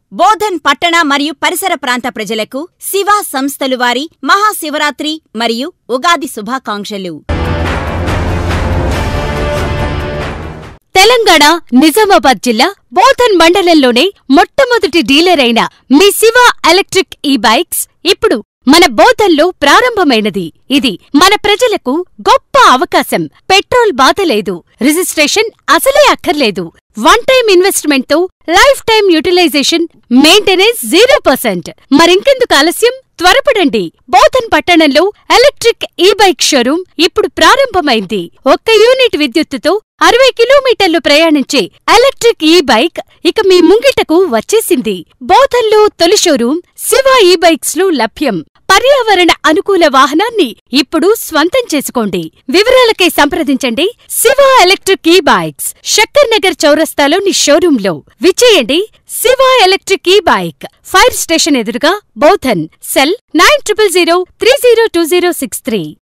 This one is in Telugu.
బోధన్ పట్టణ మరియు పరిసర ప్రాంత ప్రజలకు శివ సంస్థలు వారి మహాశివరాత్రి మరియు ఉగాది శుభాకాంక్షలు తెలంగాణ నిజామాబాద్ జిల్లా బోధన్ మండలంలోనే మొట్టమొదటి డీలర్ అయిన మీ శివ ఎలక్ట్రిక్ ఈ బైక్స్ ఇప్పుడు మన బోధన్లో ప్రారంభమైనది ఇది మన ప్రజలకు గొప్ప అవకాశం పెట్రోల్ బాధ లేదు రిజిస్ట్రేషన్ అసలే అక్కర్లేదు వన్ టైం ఇన్వెస్ట్మెంట్ తో lifetime utilization maintenance zero percent మరింకెందుకు ఆలస్యం త్వరపడండి బోధన్ పట్టణంలో ఎలక్ట్రిక్ ఈ బైక్ షోరూం ఇప్పుడు ప్రారంభమైంది ఒక్క యూనిట్ విద్యుత్తుతో అరవై కిలోమీటర్లు ప్రయాణించే ఎలక్ట్రిక్ ఈ బైక్ ఇక మీ ముంగిటకు వచ్చేసింది బోధన్లో తొలి షోరూం శివ ఈ బైక్స్ లో లభ్యం పర్యావరణ అనుకూల వాహనాన్ని ఇప్పుడు స్వంతం చేసుకోండి వివరాలకై సంప్రదించండి Shiva electric e bikes Shakkar Nagar చౌరస్తాలోని షోరూంలో విచేయండి Shiva electric e bike fire station ఎదురుగా Bodhan cell nine triple zero three zero two zero six three